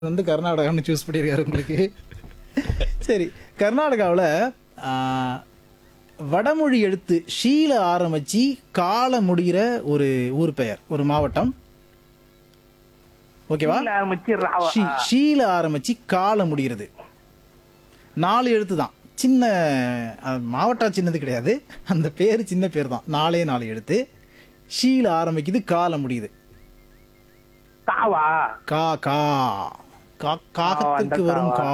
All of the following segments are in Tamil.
வந்து கர்நாடகான்னு சூஸ் பண்ணியிருக்காரு உங்களுக்கு சரி கர்நாடகாவில் வடமொழி எழுத்து ஷீல ஆரம்பிச்சு கால முடிகிற ஒரு ஊர் பெயர் ஒரு மாவட்டம் ஓகேவா கீழ ஆரம்பிச்சு ராவா. ஷீ ஷீல ஆரம்பிச்சு கால முடிகிறது நாலு எழுத்து தான் சின்ன அஹ், மாவட்டம் சின்னது கிடையாது அந்த பேர் சின்ன பேர் தான் நாலே நாலு எழுத்து ஷீல ஆரம்பிக்குது கால முடியுது காவா கா கா கா காகத்திற்கு அந்த வரும் கா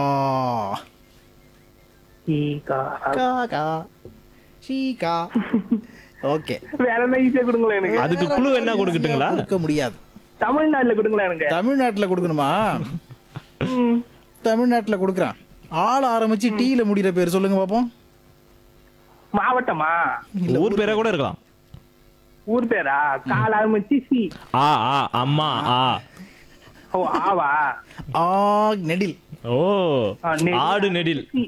கீ, கா. கா கா ஷீ கா ஓகே வேற என்ன ஈஸியா கொடுங்களேன் எனக்கு அதுக்கு குழு என்ன கொடுக்கட்டுங்களா கொடுக்க முடியாது தமிழ்நாட்டுல கொடுங்களேன் எனக்கு தமிழ்நாட்டுல கொடுக்கணுமா ம். தமிழ்நாட்டுல கொடுக்குறான் ஆள் ஆரம்பிச்சு டீல முடிகிற பேர் சொல்லுங்க பாப்போம் மாவட்டமா ஊர் பேரா கூட இருக்கலாம் ஊர் பேரா கால ஆரம்பிச்சு சி ஆ ஆ அம்மா ஆ ஓ ஆவா ஆ நெடில் ஓ ஆ, நெடில். ஆடு நெடில் சி.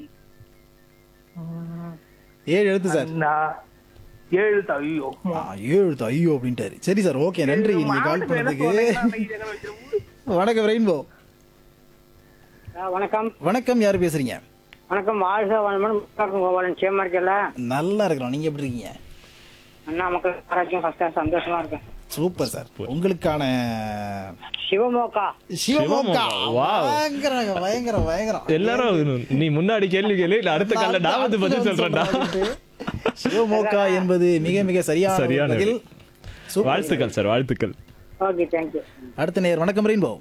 ஏழு எழுத்து சார் அண்ணா. ஏழு த- ஐயோ ஆ, ஏழு எழுத்து ஐயோ அப்படின்ட்டாரு சரி சார் ஓகே நன்றி நீங்க கால் மாவட்டம் என்ன பண்ணதுக்கு சொல்றீங்களா? நான் ஈஸியா வச்சிருக்கேன். வணக்கம் ரெயின்போ ஆ, வணக்கம் வணக்கம் யார் பேசுறீங்க வணக்கம் வாழ்க வளமுடன் முத்தாக்கும் கோபாலன் சேமா இருக்கல நல்லா இருக்கிறோம் நீங்க எப்படி இருக்கீங்க அண்ணா மக்கள் ஆரோக்கியம் ஃபர்ஸ்டா சந்தோஷமா இருக்கேன் சூப்பர் சார் உங்களுக்கான சிவமோகா சிவமோக்கா Wow. பயங்கரம் பயங்கரம் பயங்கரம் எல்லாரும் நீ முன்னாடி கேள்வி கேள்வி இல்ல அடுத்த கால நான் வந்து பதில் சொல்றேன்டா சிவமோக்கா என்பது மிக மிக சரியான சரியான பதில் சூப்பர். வாழ்த்துக்கள் சார் வாழ்த்துக்கள் ஓகே தேங்க்யூ அடுத்த நேர் வணக்கம் ரெயின்போ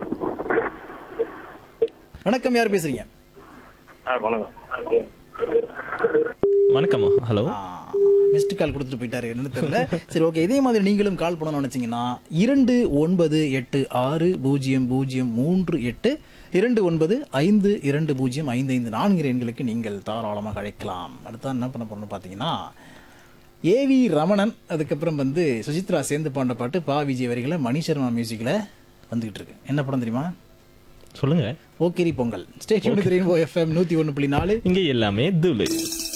வணக்கம் யார் பேசுறீங்க வணக்கம்மா ஹலோ மிஸ்டு கால் கொடுத்துட்டு போயிட்டாரு என்னன்னு தெரியல சரி ஓகே இதே மாதிரி நீங்களும் கால் பண்ணணும்னு நினைச்சீங்கன்னா இரண்டு ஒன்பது எட்டு ஆறு பூஜ்ஜியம் பூஜ்ஜியம் மூன்று எட்டு இரண்டு ஒன்பது ஐந்து இரண்டு பூஜ்ஜியம் ஐந்து ஐந்து நான்கு எண்களுக்கு நீங்கள் தாராளமாக அழைக்கலாம் அடுத்த என்ன பண்ண போறோம்னு பார்த்தீங்கன்னா ஏவி ரமணன் அதுக்கப்புறம் வந்து சுசித்ரா சேர்ந்து பாண்ட பாட்டு பா விஜய் வரிகளை மணி சர்மா மியூசிக்கில் வந்துகிட்டு இருக்கு என்ன படம் தெரியுமா சொல்லுங்க போக்கிரி பொங்கல் ஸ்டேஷன் தெரியும் எஃப்எம் நூற்றி ஒன்று புள்ளி நாலு இங்க எல்லாமே துளு